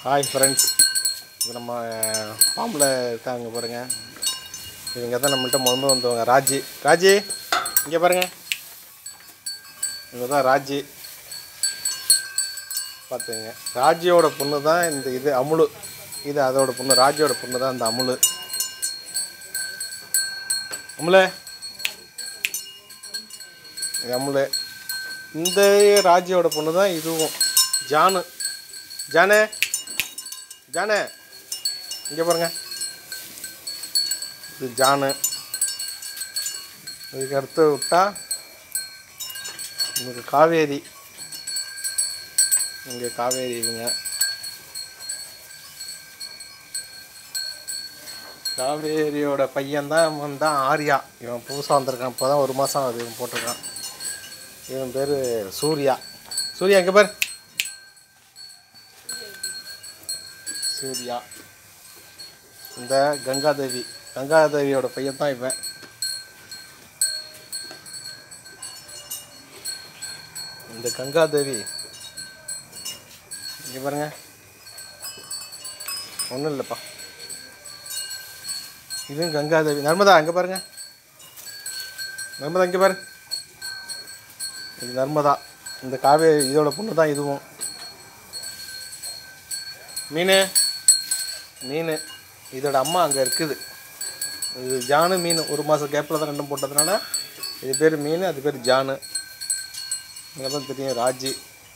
hi friends இது நம்ம ஃபார்மில் இருக்காங்க பாருங்க இவங்க தான் நம்மள்ட்ட முதல்ல வந்தவங்க ராஜி ராஜி இங்கே பாருங்க இவங்க தான் ராஜி பார்த்துங்க ராஜியோட பொண்ணு தான் இந்த இது அமுலு இது அதோட பொண்ணு ராஜியோட பொண்ணு தான் இந்த அமுலு அமுலே இது அமுலு இந்த ராஜியோட பொண்ணு தான் இதுவும் ஜானு ஜானே ஜானே இங்கே பாருங்க இது ஜானு இதுக்கு அடுத்து விட்டா உங்களுக்கு காவேரி இங்கே காவேரி இவங்க காவேரியோட பையன் தான் இவன் தான் ஆர்யா இவன் புதுசாக வந்திருக்கான் இப்போ தான் ஒரு மாதம் ஆகுது இவன் போட்டிருக்கான் இவன் பேர் சூர்யா சூர்யா எங்கே பேர் சூர்யா இந்த கங்காதேவி கங்காதேவியோட பையன் தான் இவன் இந்த கங்காதேவி இங்கே பாருங்க ஒன்றும் இல்லைப்பா இதுவும் கங்காதேவி நர்மதா அங்கே பாருங்க நர்மதா இங்கே பாரு இது நர்மதா இந்த காவேரி இதோட பொண்ணு தான் இதுவும் மீன் மீன் இதோட அம்மா அங்கே இருக்குது இது ஜானு மீன் ஒரு மாதம் கேப்பில் தான் ரெண்டும் போட்டதுனால இது பேர் மீன் அது பேர் ஜானு இங்கே தான் தெரியும் ராஜி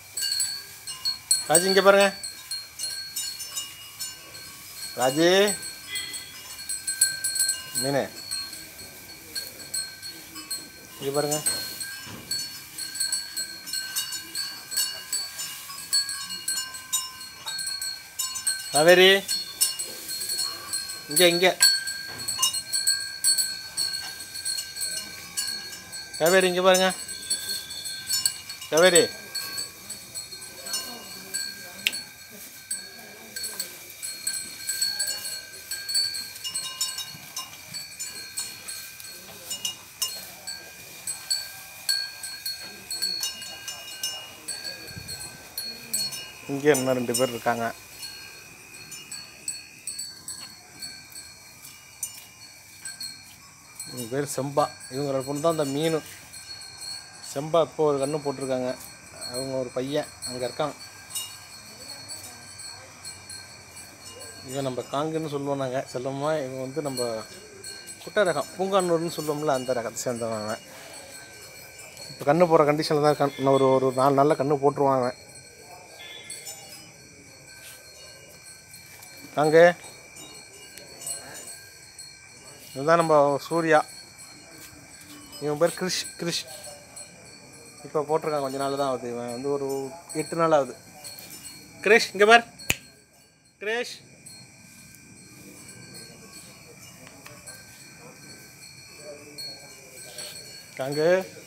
ராஜி இங்கே பாருங்க ராஜி மீனே இங்கே பாருங்க காவேரி இங்கே இங்கே காவேரி இங்கே பாருங்க காவேரி இங்கே இன்னும் ரெண்டு பேர் இருக்காங்க இவங்க பேர் செம்பா இவங்களோட பொண்ணு தான் அந்த மீன் செம்பா இப்போ ஒரு கண்ணு போட்டிருக்காங்க அவங்க ஒரு பையன் அங்கே இருக்கான் இவன் நம்ம காங்குன்னு சொல்லுவோம் நாங்கள் செல்லமாக இவன் வந்து நம்ம குட்டை ரகம் பூங்கானூர்னு சொல்லுவோம்ல அந்த ரகத்தை சேர்ந்தவன் அவன் இப்போ கண்ணு போகிற கண்டிஷனில் தான் இருக்கான் இன்னும் ஒரு ஒரு நாலு நாளில் கண்ணு போட்டுருவான் அவன் காங்கு இதுதான் நம்ம சூர்யா இவன் பேர் கிரிஷ் கிரிஷ் இப்போ போட்டிருக்கான் கொஞ்ச நாள் தான் ஆகுது இவன் வந்து ஒரு எட்டு நாள் ஆகுது கிரேஷ் இங்கே பார் கிரேஷ் காங்கு